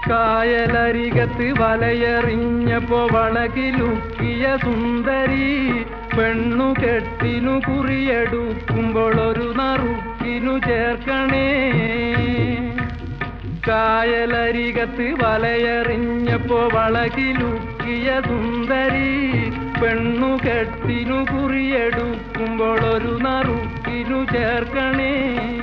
കായലരികത്ത് വലയെറിഞ്ഞപ്പോ വളകിലുക്കിയ സുന്ദരി പെണ്ണു കെട്ടിനു കുറിയെടുക്കുമ്പോൾ ഒരു നറുക്കിനു ചേർക്കണേ കായലരികത്ത് വലയെറിഞ്ഞപ്പോ വളകിലുക്കിയ സുന്ദരി പെണ്ണു കെട്ടിനു കുറിയെടുക്കുമ്പോൾ ഒരു നറുക്കിനു ചേർക്കണേ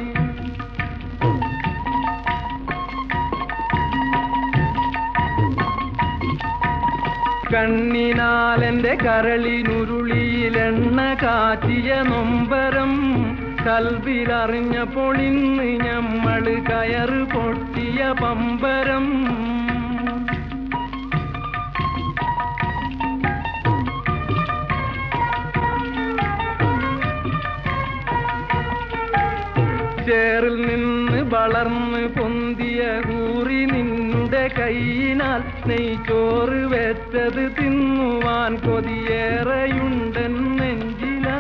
കണ്ണിനാലെന്റെ കരളിനുരുളിയിലെണ്ണ കാച്ചിയ നൊമ്പരം കൽവിലറിഞ്ഞപ്പോൾ ഇന്ന് ഞമ്മള് കയറ് പൊട്ടിയ പമ്പരം ചേറിൽ നിന്ന് വളർന്ന് പൊന്തിയ കൂറി നിന്നുടെ കൈയിനാൽ നെയ്ച്ചോറ് വെച്ചത് തിന്നുവാൻ കൊതിയേറെയുണ്ടൻ നെഞ്ചിലാ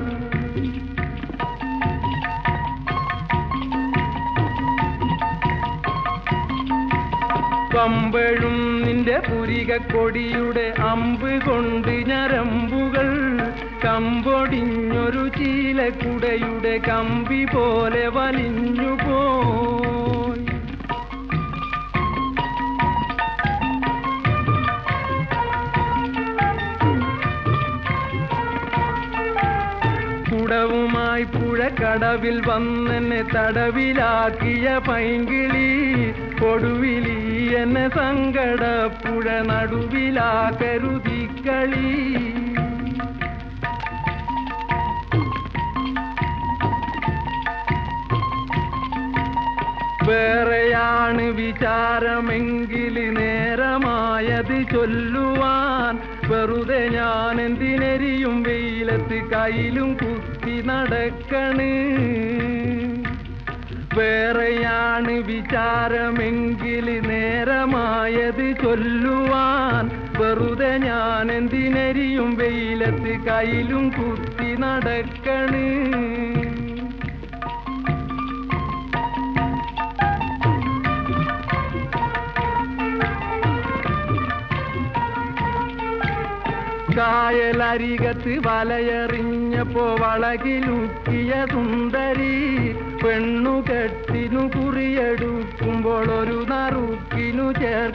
പമ്പഴും നിന്റെ പുരികക്കൊടിയുടെ അമ്പ് കൊണ്ട് ഞരമ്പുകൾ കമ്പൊടിഞ്ഞൊരു ചീലക്കുടയുടെ കമ്പി പോലെ വലിഞ്ഞു പോയി കുടവുമായി പുഴക്കടവിൽ വന്നെന്നെ തടവിലാക്കിയ പൈങ്കിളി കൊടുവിലി എന്നെ സങ്കടപ്പുഴ നടുവിലാക്കരുതിക്കളി വേറെയാണ് വിചാരമെങ്കിൽ നേരമായത് ചൊല്ലുവാൻ വെറുതെ ഞാൻ എന്തിനെരിയും വെയിലത്ത് കയ്യിലും കുത്തി നടക്കണ് വേറെയാണ് വിചാരമെങ്കിൽ നേരമായത് ചൊല്ലുവാൻ വെറുതെ ഞാൻ എന്തിനെരിയും വെയിലത്ത് കയ്യിലും കുത്തി നടക്കണ് കായലരികത്ത് വലയെറിഞ്ഞപ്പോ വളകിലുക്കിയ സുന്ദരി പെണ്ണു കെട്ടിനു കുറിയെടുക്കുമ്പോൾ ഒരു നറുക്കിനു ചേർ